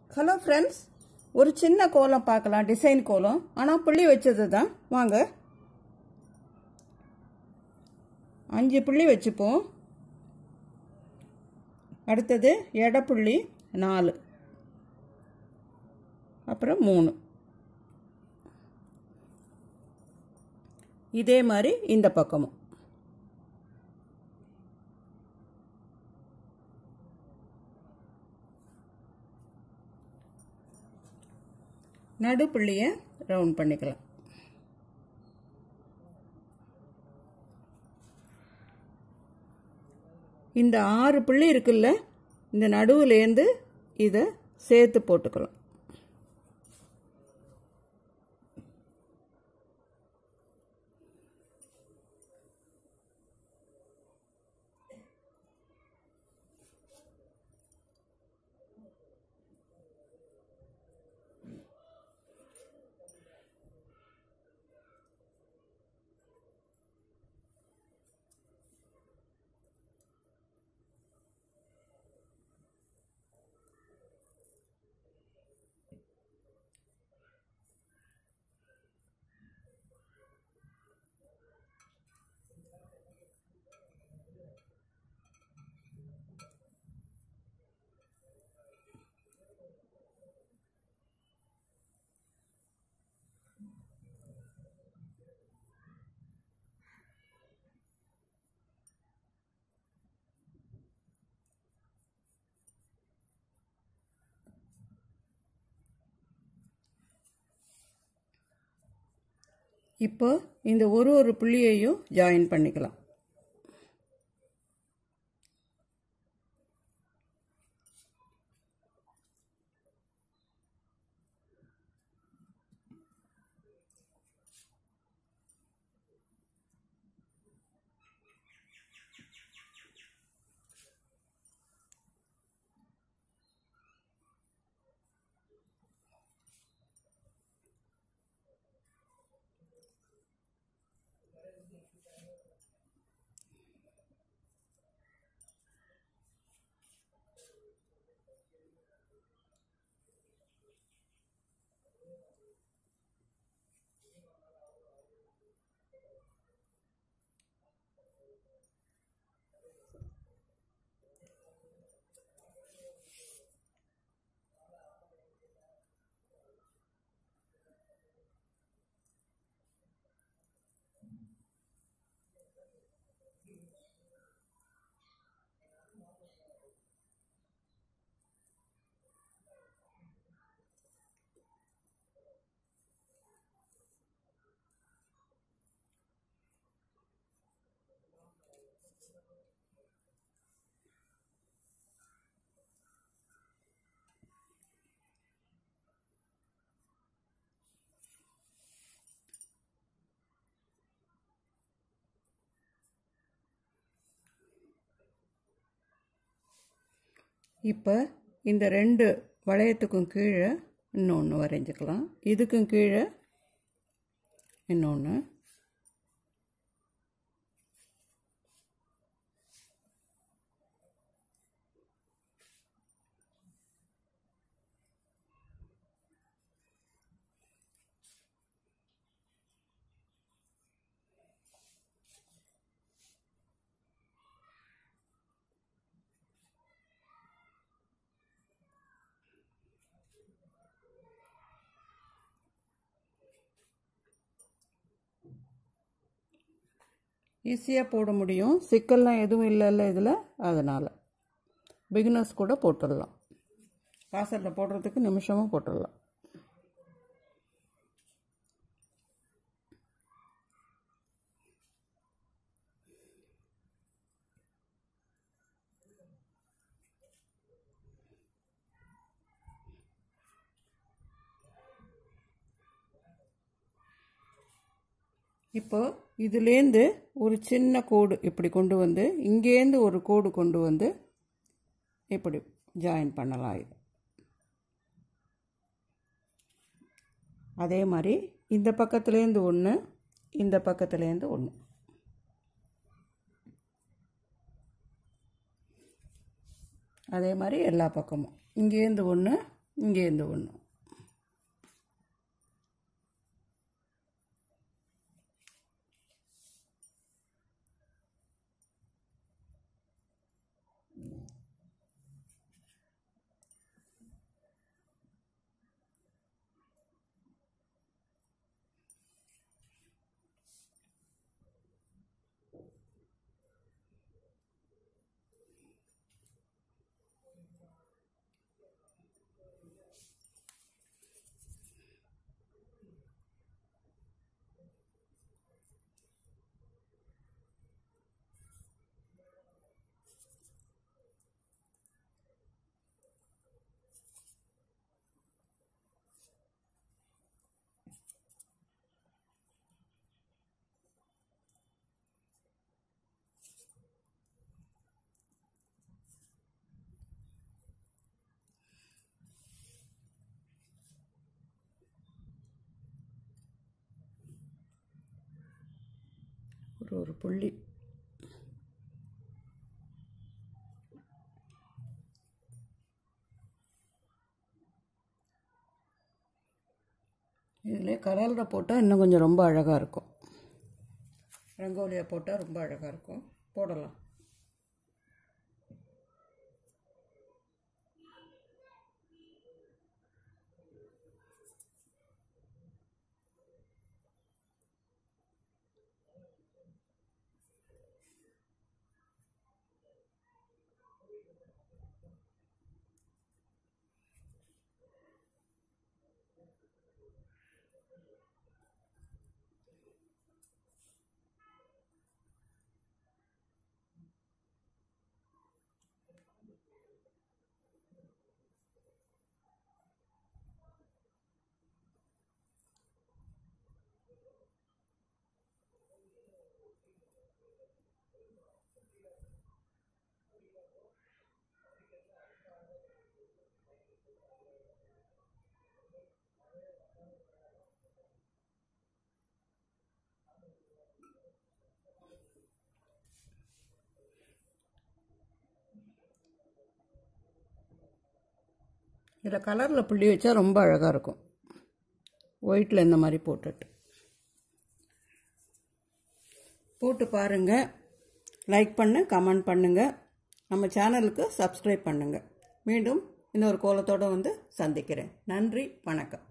hello friends ஒரு சின்ன கோலம் பார்க்கலாம் டிசைன் கோலம் ஆனால் புள்ளி வச்சது தான் வாங்க அஞ்சு புள்ளி வச்சுப்போம் அடுத்தது எடப்புள்ளி நாலு அப்புறம் மூணு இதே மாதிரி இந்த பக்கமும் நடுப்புள்ளியை ரவுண்ட் பண்ணிக்கலாம் இந்த ஆறு புள்ளி இருக்குல்ல இந்த நடுவுலேருந்து இதை சேர்த்து போட்டுக்கலாம் இப்போ இந்த ஒரு ஒரு புள்ளியையும் ஜாயின் பண்ணிக்கலாம் இப்போ இந்த ரெண்டு வளையத்துக்கும் கீழே இன்னொன்று வரைஞ்சிக்கலாம் இதுக்கும் கீழே இன்னொன்று ஈஸியாக போட முடியும் சிக்கல்லாம் எதுவும் இல்லைல்ல இதில் அதனால் பிகினர்ஸ் கூட போட்டுடலாம் வாசலில் போடுறதுக்கு நிமிஷமும் போட்டுடலாம் இப்போ இதுலேருந்து ஒரு சின்ன கோடு இப்படி கொண்டு வந்து இங்கேருந்து ஒரு கோடு கொண்டு வந்து இப்படி ஜாயின் பண்ணலாம் இது அதே மாதிரி இந்த பக்கத்துலேருந்து ஒன்று இந்த பக்கத்துலேருந்து ஒன்று அதே மாதிரி எல்லா பக்கமும் இங்கேருந்து ஒன்று இங்கேருந்து ஒன்று ஒரு ஒரு புள்ளி இதில் கலரில் போட்டால் இன்னும் கொஞ்சம் ரொம்ப அழகாக இருக்கும் ரங்கோலியாக போட்டால் ரொம்ப அழகாக இருக்கும் போடலாம் இதில் கலரில் புள்ளி வச்சா ரொம்ப அழகாக இருக்கும் ஒயிட்டில் இந்த மாதிரி போட்டுட்டு போட்டு பாருங்கள் லைக் பண்ணு கமெண்ட் பண்ணுங்கள் நம்ம சேனலுக்கு சப்ஸ்கிரைப் பண்ணுங்கள் மீண்டும் இன்னொரு கோலத்தோடு வந்து சந்திக்கிறேன் நன்றி வணக்கம்